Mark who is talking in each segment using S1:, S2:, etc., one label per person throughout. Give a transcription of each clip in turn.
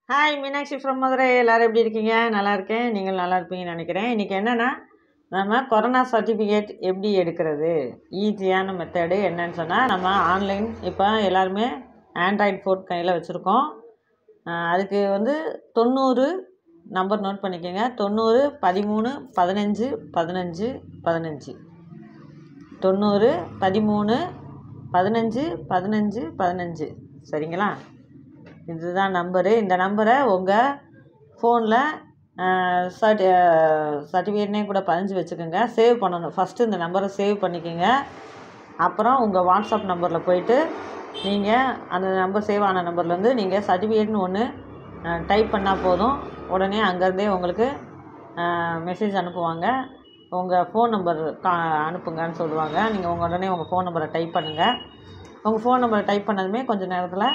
S1: hi Meenakshi from Madurai எல்லோரும் எப்படி இருக்கீங்க நல்லா இருக்கேன் நீங்கள் நல்லா இருப்பீங்கன்னு நினைக்கிறேன் இன்றைக்கி என்னென்னா நம்ம கொரோனா சர்டிஃபிகேட் எப்படி எடுக்கிறது ஈஸியான மெத்தடு என்னன்னு சொன்னால் நம்ம ஆன்லைன் இப்போ எல்லாருமே ஆண்ட்ராய்டு ஃபோன் கையில் வச்சுருக்கோம் அதுக்கு வந்து தொண்ணூறு நம்பர் நோட் பண்ணிக்கோங்க தொண்ணூறு பதிமூணு பதினஞ்சு பதினஞ்சு பதினஞ்சு தொண்ணூறு பதிமூணு பதினஞ்சு பதினஞ்சு பதினஞ்சு சரிங்களா இதுதான் நம்பரு இந்த நம்பரை உங்கள் ஃபோனில் சர்டி சர்டிஃபிகேட்னே கூட பதிஞ்சு வச்சுக்கோங்க சேவ் பண்ணணும் ஃபஸ்ட்டு இந்த நம்பரை சேவ் பண்ணிக்கோங்க அப்புறம் உங்கள் வாட்ஸ்அப் நம்பரில் போயிட்டு நீங்கள் அந்த நம்பர் சேவ் ஆன நம்பர்லேருந்து நீங்கள் சர்டிஃபிகேட்னு ஒன்று டைப் பண்ணால் போதும் உடனே அங்கேருந்தே உங்களுக்கு மெசேஜ் அனுப்புவாங்க உங்கள் ஃபோன் நம்பர் கா அனுப்புங்கன்னு சொல்லுவாங்க நீங்கள் உங்கள் உடனே உங்கள் ஃபோன் நம்பரை டைப் பண்ணுங்கள் உங்கள் ஃபோன் நம்பரை டைப் பண்ணதுமே கொஞ்சம் நேரத்தில்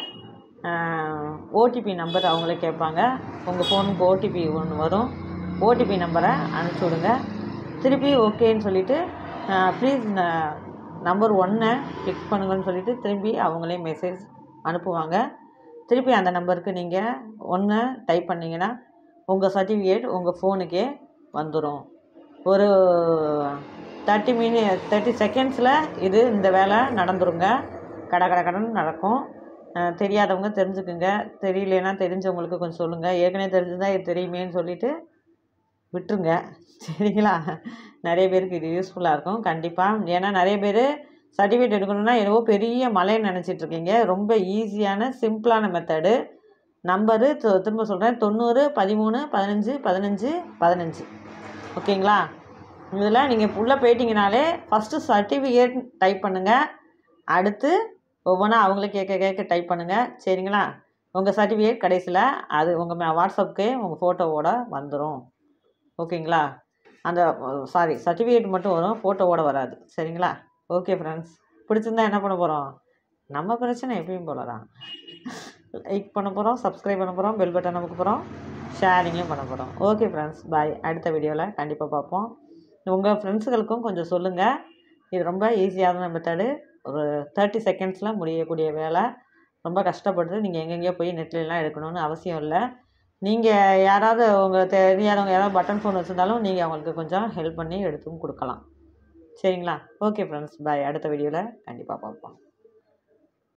S1: ஓடிபி நம்பர் அவங்களே கேட்பாங்க உங்கள் ஃபோனுக்கு ஓடிபி ஒன்று வரும் ஓடிபி நம்பரை அனுப்பிச்சி விடுங்க திருப்பி ஓகேன்னு சொல்லிவிட்டு ப்ளீஸ் நம்பர் ஒன்னை கிளிக் பண்ணுங்கன்னு சொல்லிவிட்டு திரும்பி அவங்களே மெசேஜ் அனுப்புவாங்க திருப்பி அந்த நம்பருக்கு நீங்கள் ஒன்று டைப் பண்ணிங்கன்னா உங்கள் சர்டிஃபிகேட் உங்கள் ஃபோனுக்கே வந்துடும் ஒரு தேர்ட்டி மினி தேர்ட்டி செகண்ட்ஸில் இது இந்த வேலை நடந்துருங்க கட கட கடன் நடக்கும் தெரியாதவங்க தெரிஞ்சுக்குங்க தெரியலனா தெரிஞ்சவங்களுக்கு கொஞ்சம் சொல்லுங்கள் ஏற்கனவே தெரிஞ்சிருந்தால் இது தெரியுமேன்னு சொல்லிவிட்டு விட்டுருங்க சரிங்களா நிறைய பேருக்கு இது யூஸ்ஃபுல்லாக இருக்கும் கண்டிப்பாக ஏன்னா நிறைய பேர் சர்டிஃபிகேட் எடுக்கணுன்னா என்னவோ பெரிய மலைன்னு நினச்சிட்ருக்கீங்க ரொம்ப ஈஸியான சிம்பிளான மெத்தடு நம்பரு திரும்ப சொல்கிறேன் தொண்ணூறு பதிமூணு பதினஞ்சு பதினஞ்சு பதினஞ்சு ஓகேங்களா இதில் நீங்கள் உள்ளே போயிட்டீங்கனாலே ஃபஸ்ட்டு சர்டிஃபிகேட் டைப் பண்ணுங்கள் அடுத்து ஒவ்வொன்றா அவங்களே கேட்க கேட்க டைப் பண்ணுங்கள் சரிங்களா உங்கள் சர்டிஃபிகேட் கடைசியில் அது உங்கள் வாட்ஸ்அப்புக்கே உங்கள் ஃபோட்டோவோட வந்துடும் ஓகேங்களா அந்த சாரி சர்டிஃபிகேட் மட்டும் வரும் ஃபோட்டோவோட வராது சரிங்களா ஓகே ஃப்ரெண்ட்ஸ் பிடிச்சிருந்தா என்ன பண்ண போகிறோம் நம்ம பிரச்சனை எப்பயும் போல தான் லைக் பண்ண போகிறோம் சப்ஸ்கிரைப் பண்ண போகிறோம் பெல் பட்டன் நமக்கு போகிறோம் ஷேரிங்கும் பண்ண போகிறோம் ஓகே ஃப்ரெண்ட்ஸ் பாய் அடுத்த வீடியோவில் கண்டிப்பாக பார்ப்போம் உங்கள் ஃப்ரெண்ட்ஸுகளுக்கும் கொஞ்சம் சொல்லுங்கள் இது ரொம்ப ஈஸியான மெத்தடு ஒரு தேர்ட்டி செகண்ட்ஸில் முடியக்கூடிய வேலை ரொம்ப கஷ்டப்படுது நீங்கள் எங்கெங்கேயோ போய் நெட்லலாம் எடுக்கணும்னு அவசியம் இல்லை நீங்கள் யாராவது உங்கள் தெரியாதவங்க யாராவது பட்டன் ஃபோன் வச்சுருந்தாலும் நீங்கள் அவங்களுக்கு கொஞ்சம் ஹெல்ப் பண்ணி எடுத்தும் கொடுக்கலாம் சரிங்களா ஓகே ஃப்ரெண்ட்ஸ் பாய் அடுத்த வீடியோவில் கண்டிப்பாக பார்ப்போம்